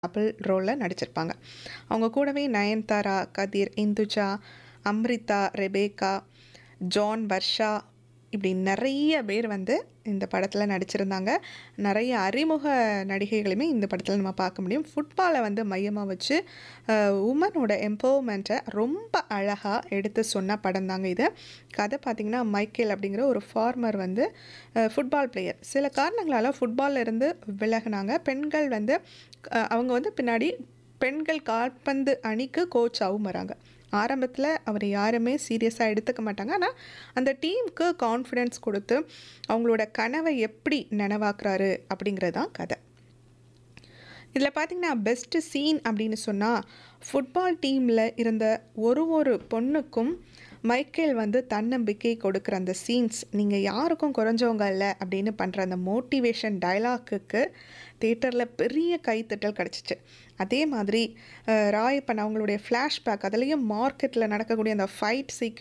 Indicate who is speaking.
Speaker 1: double ரோலில் நடிச்சிருப்பாங்க அவங்க கூடவே நயன்தாரா கதிர் இந்துஜா அம்ரிதா ரெபேக்கா ஜான் வர்ஷா இப்படி நிறைய பேர் வந்து இந்த படத்தில் நடிச்சிருந்தாங்க நிறைய அறிமுக நடிகைகளுமே இந்த படத்தில் நம்ம பார்க்க முடியும் ஃபுட்பாலை வந்து மையமாக வச்சு உமனோட எம்பவர்மெண்ட்டை ரொம்ப அழகாக எடுத்து சொன்ன படம் தாங்க இது கதை பார்த்திங்கன்னா மைக்கேல் அப்படிங்கிற ஒரு ஃபார்மர் வந்து ஃபுட்பால் பிளேயர் சில காரணங்களால் ஃபுட்பாலில் இருந்து விலகினாங்க பெண்கள் வந்து அஹ், அவங்க வந்து பின்னாடி பெண்கள் கால்பந்து அணிக்கு கோச்சாகவும் வராங்க ஆரம்பத்தில் அவர் யாருமே சீரியஸாக எடுத்துக்க மாட்டாங்க ஆனால் அந்த டீமுக்கு கான்ஃபிடென்ஸ் கொடுத்து அவங்களோட கனவை எப்படி நனவாக்குறாரு அப்படிங்கிறது தான் கதை இதில் பார்த்தீங்கன்னா பெஸ்ட்டு சீன் அப்படின்னு சொன்னால் ஃபுட்பால் டீமில் இருந்த ஒரு ஒரு பொண்ணுக்கும் மைக்கேல் வந்து தன்னம்பிக்கை கொடுக்குற அந்த சீன்ஸ் நீங்கள் யாருக்கும் குறைஞ்சவங்க இல்லை அப்படின்னு பண்ணுற அந்த மோட்டிவேஷன் டயலாக்குக்கு தேட்டரில் பெரிய கைத்தட்டல் கிடச்சிச்சு அதே மாதிரி அஹ், ராயப்பன் அவங்களுடைய ஃப்ளாஷ்பேக் அதுலேயும் மார்க்கெட்டில் நடக்கக்கூடிய அந்த ஃபைட் சீக்